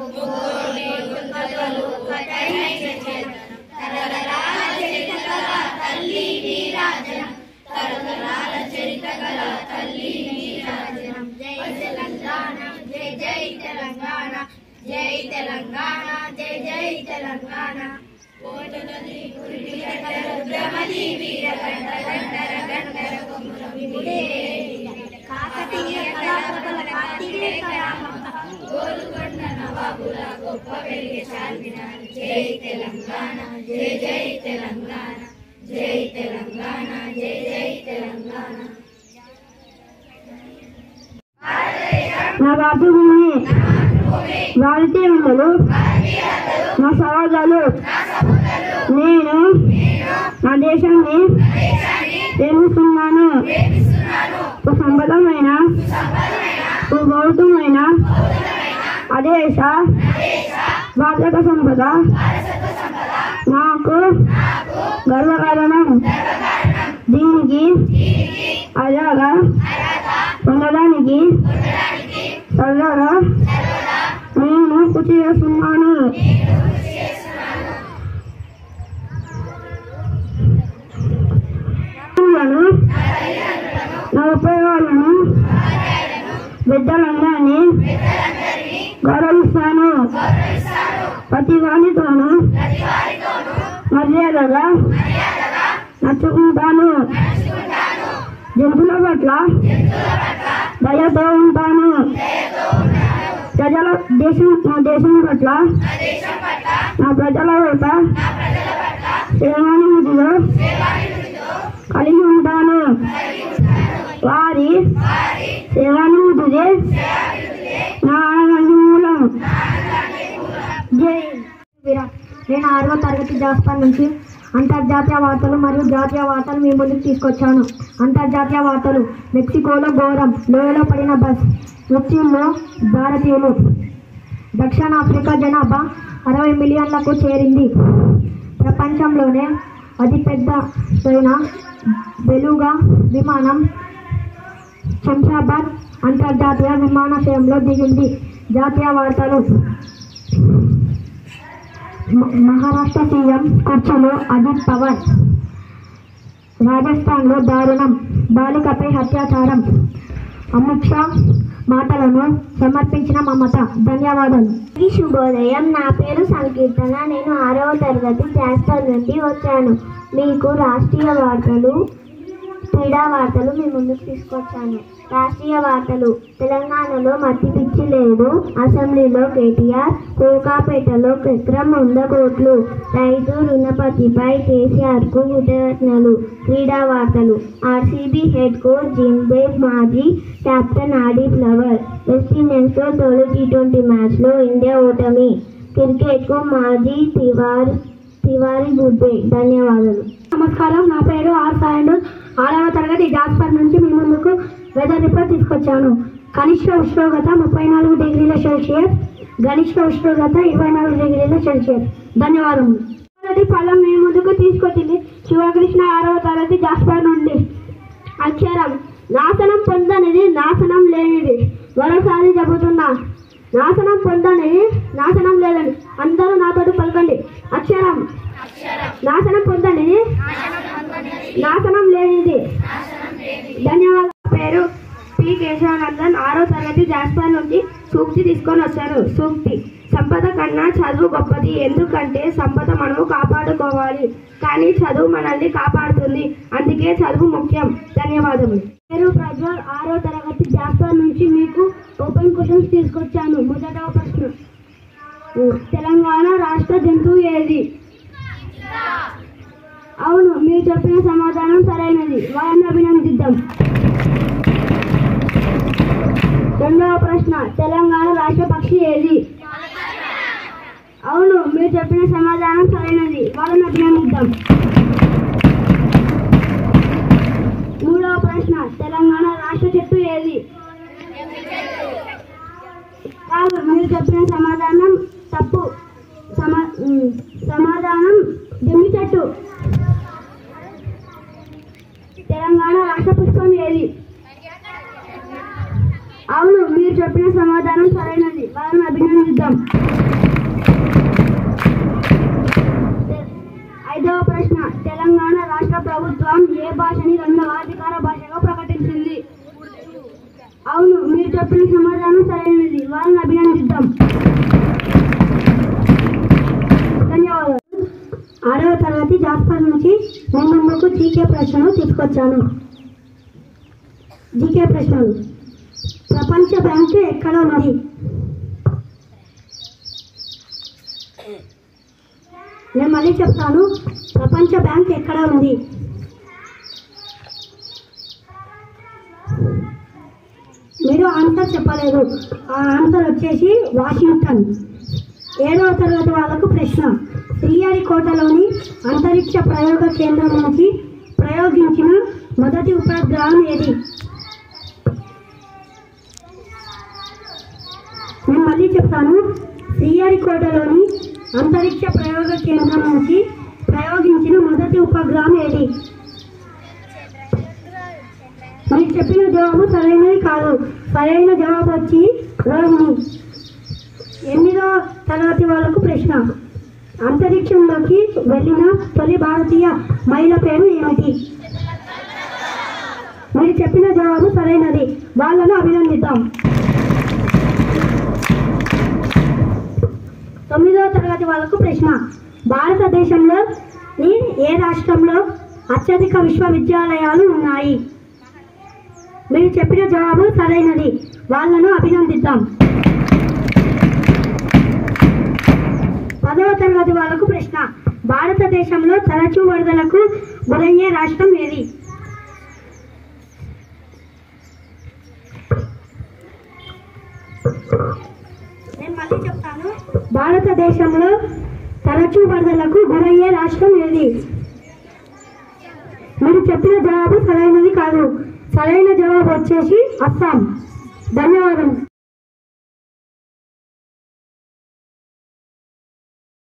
నా మాతృభూమి భారతీయ మహిళలు నా సహోదరులు నేను నా దేశాన్ని ప్రేమిస్తున్నాను సుసంపదమైన సుగౌతమైన అదేశ వార్షిక సంపద నాకు గర్వకారణం దీనికి అలాగా పొందడానికి సరదాగా నేను కృషి చేస్తున్నాను తల్లిదండ్రులను, నా ఉపయోగాలను బిడ్డలందరినీ గౌరవిస్తాను ప్రతి వానితోనూ మర్యాదగా నచ్చుకుంటాను జంతువుల పట్ల దయతో ఉంటాను ప్రజల దేశం నా దేశం పట్ల నా ప్రజల పట్ల సేవానుభూతిలో కలిగి ఉంటాను వారి సేవానుభూతిదే నా ఆనందానికి మూలం జై విరాట్ నేను ఆరవ తరగతి జాస్పర్ నుంచి అంతర్జాతీయ వార్తలు మరియు జాతీయ వార్తలు మీ ముందుకు తీసుకొచ్చాను అంతర్జాతీయ వార్తలు మెక్సికోలో ఘోరం లోయలో పడిన బస్ మృత్యుల్లో భారతీయులు దక్షిణాఫ్రికా జనాభా అరవై మిలియన్లకు చేరింది ప్రపంచంలోనే అతిపెద్ద అయిన బెలుగా విమానం శంషాబాద్ అంతర్జాతీయ విమానాశ్రయంలో దిగింది జాతీయ వార్తలు మ- మహారాష్ట్ర సీఎం కుర్చీలో అజిత్ పవార్ రాజస్థాన్లో దారుణం బాలికపై అత్యాచారం అమిత్ షా మాటలను సమర్పించిన మమత ధన్యవాదాలు శుభోదయం నా పేరు సంకీర్తన నేను ఆరవ తరగతి జాస్పర్ నుండి వచ్చాను మీకు రాష్ట్రీయ వార్తలు క్రీడా వార్తలు మీ ముందుకు తీసుకొచ్చాను రాష్ట్రీయ వార్తలు తెలంగాణలో మట్టి పిచ్చి లేదు అసెంబ్లీలో కేటీఆర్ కోకాపేటలో విక్రమ్ వంద కోట్లు రైతు రుణపతిపై కేసీఆర్కు విటనలు క్రీడా వార్తలు ఆర్సీబీ హెడ్ కోచ్ జింబేబ్ మాజీ కెప్టెన్ ఆడి ఫ్లవర్ వెస్టిండీస్తో తొలి టీ ట్వంటీ మ్యాచ్లో ఇండియా ఓటమి క్రికెట్కు మాజీ తివార్ తివారీ గుడ్ బై ధన్యవాదాలు నమస్కారం నా పేరు ఆర్ సాయండు ఆరవ తరగతి జాస్పర్ నుంచి మీ ముందుకు వెదర్ రిపోర్ట్ తీసుకొచ్చాను కనిష్ట ఉష్ణోగ్రత ముప్పై నాలుగు డిగ్రీల సెల్సియస్ గరిష్ట ఉష్ణోగ్రత ఇరవై నాలుగు డిగ్రీల సెల్సియస్ ధన్యవాదములు మొదటి ఫలం మీ ముందుకు తీసుకొచ్చింది శివకృష్ణ ఆరవ తరగతి జాస్పర్ నుండి అక్షరం నాశనం పొందనిది నాశనం లేనిది మరోసారి చెబుతున్నా నాశనం పొందనిది నాశనం లేదని అందరూ నాతోటి పలకండి అక్షరం నాశనం పొందనిది నాశనం లేనిది ధన్యవాదాలు పేరు పి కేశవానందన్ ఆరో తరగతి జాస్పర్ నుండి సూక్తి తీసుకొని వచ్చారు సూక్తి సంపద కన్నా చదువు గొప్పది ఎందుకంటే సంపద మనము కాపాడుకోవాలి కానీ చదువు మనల్ని కాపాడుతుంది అందుకే చదువు ముఖ్యం ధన్యవాదములు పేరు ప్రజ్వల్ ఆరో తరగతి జాస్పర్ నుంచి మీకు ఓపెన్ క్వశ్చన్స్ తీసుకొచ్చాను మొదటవ ప్రశ్న తెలంగాణ రాష్ట్ర జంతువు ఏది అవును మీరు చెప్పిన సమాధానం సరైనది వారిని అభినందిద్దాం రెండవ ప్రశ్న తెలంగాణ రాష్ట్ర పక్షి ఏది అవును మీరు చెప్పిన సమాధానం సరైనది వాళ్ళని అభినందిద్దాం మూడవ ప్రశ్న తెలంగాణ రాష్ట్ర చెట్టు ఏది కాదు మీరు చెప్పిన సమాధానం తప్పు సమా ఉమ్, సమాధానం జమ్మి చెట్టు తెలంగాణ రాష్ట్ర పుష్పం ఏది అవును మీరు చెప్పిన సమాధానం సరైనది వాళ్ళని అభినందిద్దాం అభినందిద్దాం ధన్యవాదాలు ఆరవ తరగతి జాస్పర్ నుంచి మీ ముందుకు జీకే ప్రశ్నలు తీసుకొచ్చాను జీకే ప్రశ్నలు ప్రపంచ బ్యాంక్ ఎక్కడ ఉన్నది నేను మళ్ళీ చెప్తాను ప్రపంచ బ్యాంక్ ఎక్కడ ఉంది మీరు ఆన్సర్ చెప్పలేదు ఆ ఆన్సర్ వచ్చేసి వాషింగ్టన్ ఏడవ తరగతి వాళ్ళకు ప్రశ్న శ్రీహరికోటలోని అంతరిక్ష ప్రయోగ కేంద్రం నుంచి ప్రయోగించిన మొదటి ఉపగ్రహం ఏది నేను మళ్ళీ చెప్తాను శ్రీహరికోటలోని అంతరిక్ష ప్రయోగ కేంద్రం నుంచి ప్రయోగించిన మొదటి ఉపగ్రహం ఏది మీరు చెప్పిన జవాబు సరైనది కాదు సరైన జవాబు వచ్చి రోహిణి ఎనిమిదో తరగతి వాళ్ళకు ప్రశ్న అంతరిక్షంలోకి వెళ్ళిన తొలి భారతీయ మహిళ పేరు ఏమిటి మీరు చెప్పిన జవాబు సరైనది వాళ్ళను అభినందిద్దాం తొమ్మిదవ తరగతి వాళ్ళకు ప్రశ్న భారతదేశంలో ఏ రాష్ట్రంలో అత్యధిక విశ్వవిద్యాలయాలు ఉన్నాయి మీరు చెప్పిన జవాబు సరైనది వాళ్ళను అభినందిద్దాం పదవ తరగతి వాళ్ళకు ప్రశ్న భారతదేశంలో తరచూ వరదలకు గురయ్యే రాష్ట్రం ఏది నేను మళ్ళీ చెప్తాను భారతదేశంలో తరచూ వరదలకు గురయ్యే రాష్ట్రం ఏది మీరు చెప్పిన జవాబు సరైనది కాదు సరైన జవాబు వచ్చేసి అస్సాం ధన్యవాదం